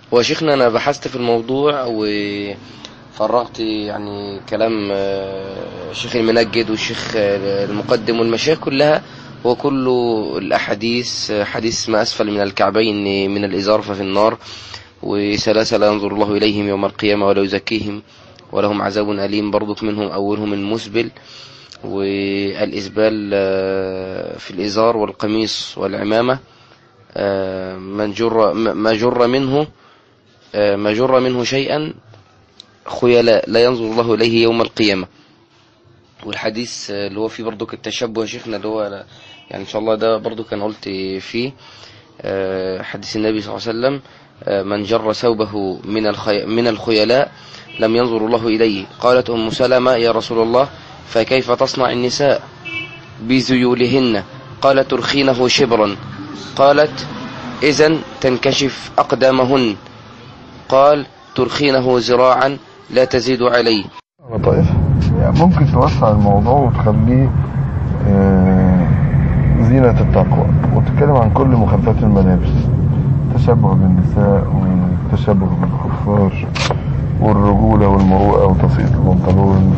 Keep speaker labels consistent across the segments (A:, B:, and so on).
A: وشيخنا أنا بحثت في الموضوع وفرغت يعني كلام آه، الشيخ المنجد والشيخ آه، المقدم والمشايخ كلها وكل الأحاديث آه، حديث ما أسفل من الكعبين من الإزار ففي النار وثلاثة لا ينظر الله إليهم يوم القيامة ولا يزكيهم ولهم عذاب أليم برضك منهم أولهم المسبل والإسبال آه، في الإزار والقميص والعمامة آه، من جر ما جر منه آه، ما جر منه شيئا خيلاء لا ينظر الله إليه يوم القيامة والحديث آه، اللي هو فيه برضك التشبه يا شيخنا اللي هو يعني إن شاء الله ده برضك أنا قلت فيه آه، حديث النبي صلى الله عليه وسلم آه، من جر ثوبه من الخي... من الخيلاء لم ينظر الله إليه قالت أم سلمة يا رسول الله فكيف تصنع النساء بذيولهن قال ترخينه شبرا قالت إذا تنكشف أقدامهن قال ترخينه ذراعا لا تزيد عليه
B: لطائف يعني ممكن توسع الموضوع وتخليه آه، زينة التقوى وتتكلم عن كل مخالفات الملابس التشبه بالنساء والتشبه بالكفار والرجولة والمروءة وتسقيط البنطلون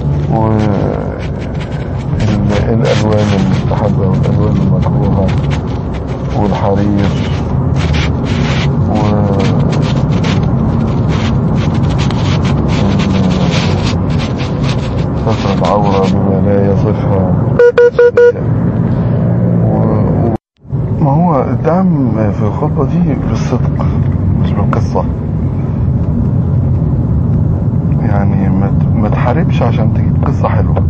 B: والألوان المستحبة والألوان المكروهة والحرير و ستر العورة بما لا يصفها و- و- ما هو الدعم في الخطبة دي بالصدق مش بالقصة يعني ما ت- ما تحاربش عشان تجيب قصة حلوة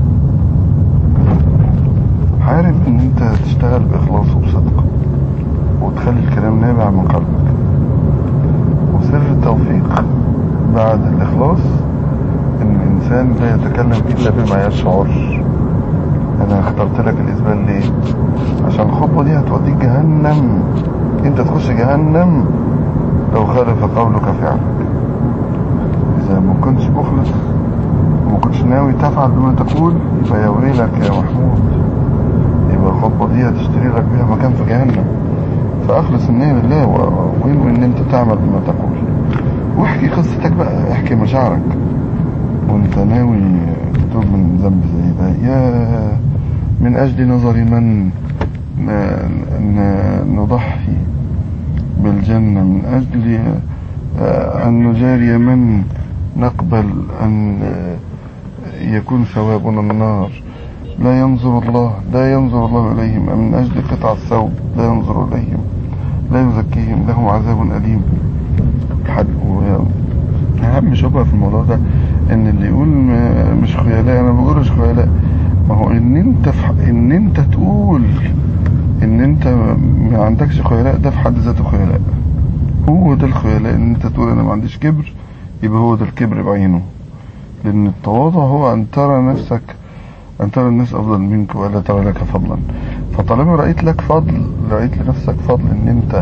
B: حارب ان انت تشتغل بإخلاص وبصدق وتخلي الكلام نابع من قلبك وسر التوفيق بعد الإخلاص ان الانسان لا يتكلم الا بما يشعر انا اخترت لك الاسبان ليه عشان الخطوه دي هتوديك جهنم انت تخش جهنم لو خالف قولك فعلك اذا ما كنتش مخلص وما كنتش ناوي تفعل بما تقول يبقى يا ويلك يا محمود يبقى الخطوه دي هتشتري لك بيها مكان في جهنم فاخلص النية لله و- وانوي ان انت تعمل بما تقول واحكي قصتك بقى احكي مشاعرك وانت ناوي تتوب من ذنب زي ده يا من اجل نظر من ن- ن- نضحي بالجنة من اجل آه، ان نجاري من نقبل ان آه، يكون ثوابنا النار لا ينظر الله لا ينظر الله اليهم من اجل قطع الثوب لا ينظر اليهم لا يزكيهم لهم عذاب اليم حد و- اهم شبهه في الموضوع ده ان اللي يقول م- مش خيلاء انا ما بقولش خيلاء ما هو ان انت في ح- ان انت تقول ان انت ما عندكش خيلاء ده في حد ذاته خيلاء هو ده الخيلاء ان انت تقول انا ما عنديش كبر يبقى هو ده الكبر بعينه لان التواضع هو ان ترى نفسك ان ترى الناس افضل منك ولا ترى لك فضلا فطالما رأيت لك فضل رأيت لنفسك فضل ان انت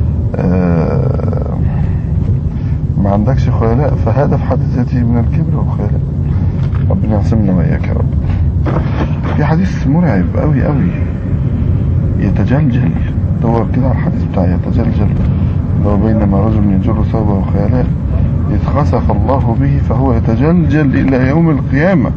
B: آه ما عندكش خيلاء فهذا في حد ذاته من الكبر والخيلاء ربنا يعصمنا وإياك يا رب في حديث مرعب قوي قوي يتجلجل دور كده على الحديث بتاع يتجلجل لو بينما رجل يجر ثوبه خيلاء إذ خسف الله به فهو يتجلجل إلى يوم القيامة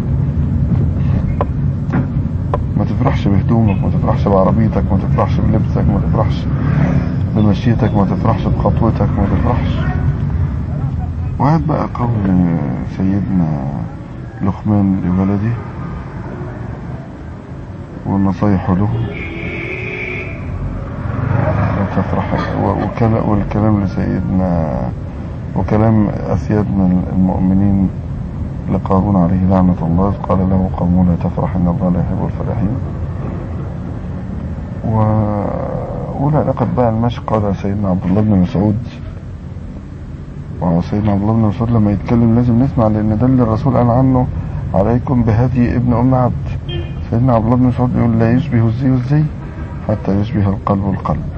B: ما تفرحش بهدومك ما تفرحش بعربيتك ما تفرحش بلبسك ما تفرحش بمشيتك ما تفرحش بخطوتك ما تفرحش وهات بقى قول سيدنا لقمان لولده والنصايح له وتفرح و- وكلا- والكلام لسيدنا وكلام أسيادنا المؤمنين لقارون عليه لعنة الله إذ قال له قوم لا تفرح إن الله لا يحب الفرحين و أولى علاقة بقى المشي قال سيدنا عبد الله بن مسعود وسيدنا عبد الله بن مسعود لما يتكلم لازم نسمع لأن ده اللي الرسول قال عنه عليكم بهدي ابن أم عبد سيدنا عبد الله بن مسعود يقول لا يشبه الزي الزي حتى يشبه القلب القلب